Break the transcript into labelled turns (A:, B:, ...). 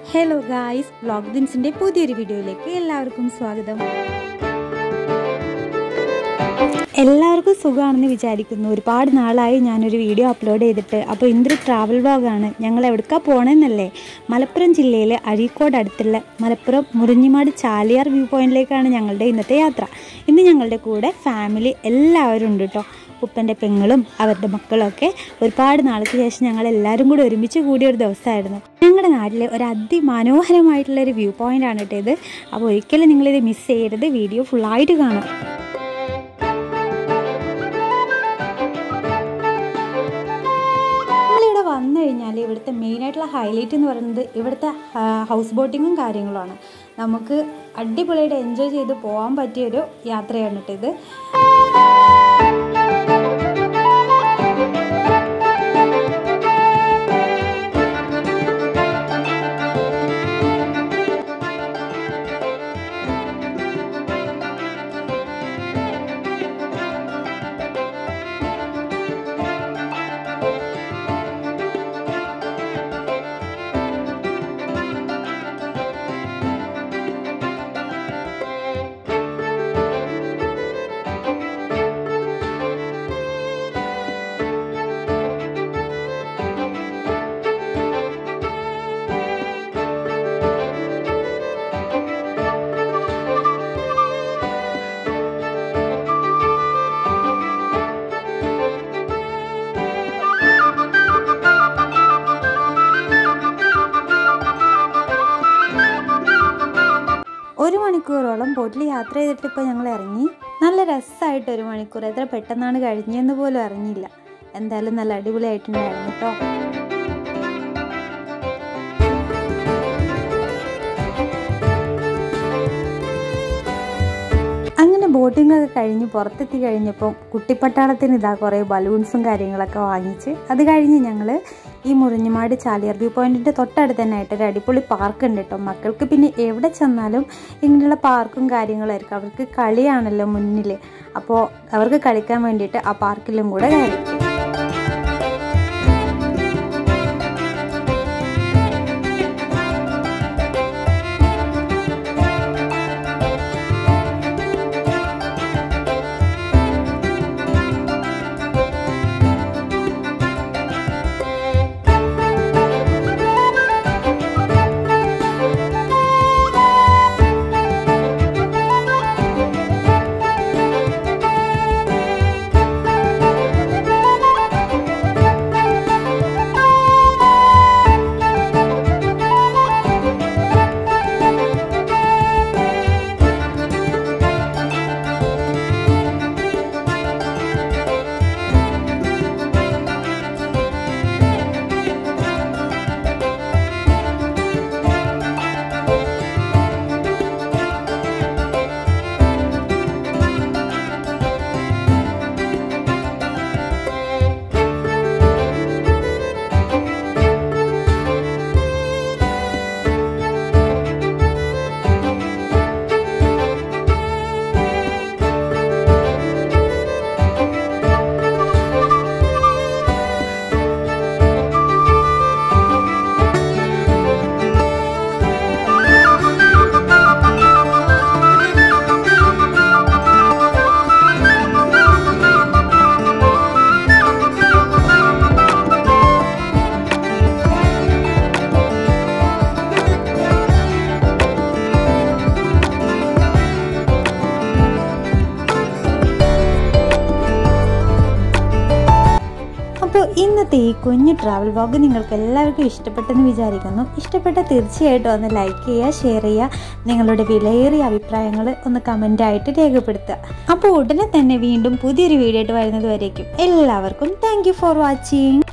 A: hello guys vlog ദിൻസിൻ്റെ പുതിയൊരു വീഡിയോയിലേക്ക് എല്ലാവർക്കും സ്വാഗതം എല്ലാവർക്കും സുഖമാണെന്ന് വിചാരിക്കുന്നു ഒരുപാട് നാളായി ഞാനൊരു വീഡിയോ അപ്ലോഡ് ചെയ്തിട്ട് അപ്പോൾ ഇന്നൊരു ട്രാവൽ വ്ളോഗാണ് ഞങ്ങൾ എവിടേക്കാണ് പോകണമെന്നല്ലേ മലപ്പുറം ജില്ലയിലെ അഴീക്കോട് അടുത്തുള്ള മലപ്പുറം മുറിഞ്ഞിമാട് ചാലിയാർ വ്യൂ പോയിന്റിലേക്കാണ് ഞങ്ങളുടെ ഇന്നത്തെ യാത്ര ഇന്ന് ഞങ്ങളുടെ കൂടെ ഫാമിലി എല്ലാവരും ഉണ്ട് കേട്ടോ ഉപ്പൻ്റെ പെങ്ങളും അവരുടെ മക്കളൊക്കെ ഒരുപാട് നാൾക്ക് ശേഷം ഞങ്ങൾ എല്ലാവരും കൂടി ഒരുമിച്ച് കൂടിയ ഒരു ദിവസമായിരുന്നു ഞങ്ങളുടെ നാട്ടിലെ ഒരു അതിമനോഹരമായിട്ടുള്ള ഒരു വ്യൂ പോയിന്റ് ആണ് കേട്ടോ ഇത് അപ്പോൾ ഒരിക്കലും നിങ്ങളിത് മിസ് ചെയ്യരുത് വീഡിയോ ഫുള്ളായിട്ട് കാണാം നമ്മളിവിടെ വന്നു കഴിഞ്ഞാൽ ഇവിടുത്തെ മെയിനായിട്ടുള്ള ഹൈലൈറ്റ് എന്ന് പറയുന്നത് ഇവിടുത്തെ ഹൗസ് ബോട്ടിങ്ങും കാര്യങ്ങളുമാണ് നമുക്ക് അടിപൊളിയായിട്ട് എൻജോയ് ചെയ്ത് പോകാൻ പറ്റിയൊരു യാത്രയാണ് കേട്ടോ ഇത് ഒരു മണിക്കൂറോളം ബോട്ടിൽ യാത്ര ചെയ്തിട്ട് ഇപ്പോൾ ഞങ്ങൾ ഇറങ്ങി നല്ല രസമായിട്ട് ഒരു മണിക്കൂർ എത്ര പെട്ടെന്നാണ് കഴിഞ്ഞതെന്ന് പോലും അറിഞ്ഞില്ല എന്തായാലും നല്ല അടിപൊളിയായിട്ടുണ്ടായിരുന്നു കേട്ടോ അങ്ങനെ ബോട്ടിംഗ് ഒക്കെ കഴിഞ്ഞ് പുറത്തെത്തി കഴിഞ്ഞപ്പം കുട്ടിപ്പട്ടാളത്തിന് ഇതാ കുറേ ബലൂൺസും കാര്യങ്ങളൊക്കെ വാങ്ങിച്ച് അത് കഴിഞ്ഞ് ഞങ്ങൾ ഈ മുറിഞ്ഞുമാട് ചാലിയർ വ്യൂ പോയിന്റിൻ്റെ തൊട്ടടുത്ത് തന്നെ ആയിട്ട് ഒരു അടിപൊളി പാർക്ക് ഉണ്ട് കേട്ടോ മക്കൾക്ക് പിന്നെ എവിടെ ചെന്നാലും ഇങ്ങനെയുള്ള പാർക്കും കാര്യങ്ങളായിരിക്കും അവർക്ക് കളിയാണല്ലോ മുന്നിൽ അപ്പോൾ അവർക്ക് കളിക്കാൻ വേണ്ടിയിട്ട് ആ പാർക്കിലും കൂടെ കയറി അപ്പോൾ ഇന്നത്തെ ഈ കുഞ്ഞു ട്രാവൽ വ്ളോഗ് നിങ്ങൾക്ക് എല്ലാവർക്കും ഇഷ്ടപ്പെട്ടെന്ന് വിചാരിക്കുന്നു ഇഷ്ടപ്പെട്ട തീർച്ചയായിട്ടും ഒന്ന് ലൈക്ക് ചെയ്യുക ഷെയർ ചെയ്യുക നിങ്ങളുടെ വിലയേറിയ അഭിപ്രായങ്ങൾ ഒന്ന് കമൻ്റായിട്ട് രേഖപ്പെടുത്തുക അപ്പോൾ ഉടനെ തന്നെ വീണ്ടും പുതിയൊരു വീഡിയോ ആയിട്ട് വരുന്നത് വരേക്കും എല്ലാവർക്കും താങ്ക് ഫോർ വാച്ചിങ്